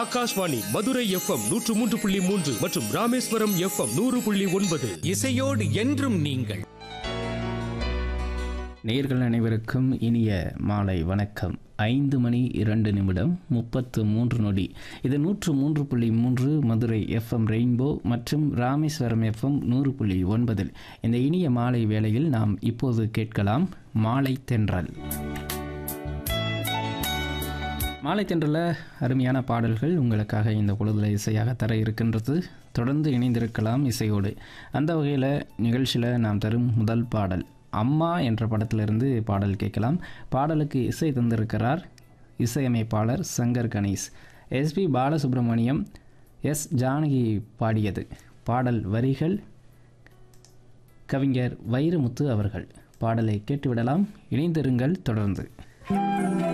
Akashvani Madurai FM நூற்று மூன்று புள்ளி மூன்று மற்றும் ராமேஸ்வரம் எஃப்எம் நூறு புள்ளி ஒன்பது இசையோடு என்றும் நீங்கள் நேர்கள் அனைவருக்கும் இனிய மாலை வணக்கம் ஐந்து மணி இரண்டு நிமிடம் முப்பத்து மூன்று நொடி இது நூற்று மூன்று புள்ளி மூன்று மதுரை எஃப்எம் ரெயின்போ மற்றும் ராமேஸ்வரம் எஃப்எம் நூறு புள்ளி ஒன்பதில் இந்த இனிய மாலை வேளையில் நாம் இப்போது கேட்கலாம் மாலை தென்றல் மாலை தென்றலில் அருமையான பாடல்கள் உங்களுக்காக இந்த பொழுதுல இசையாக தர இருக்கின்றது தொடர்ந்து இணைந்திருக்கலாம் இசையோடு அந்த வகையில் நிகழ்ச்சியில் நாம் தரும் முதல் பாடல் அம்மா என்ற படத்திலிருந்து பாடல் கேட்கலாம் பாடலுக்கு இசை தந்திருக்கிறார் இசையமைப்பாளர் சங்கர் கணேஷ் எஸ்பி பாலசுப்ரமணியம் எஸ் ஜானகி பாடியது பாடல் வரிகள் கவிஞர் வைரமுத்து அவர்கள் பாடலை கேட்டுவிடலாம் இணைந்திருங்கள் தொடர்ந்து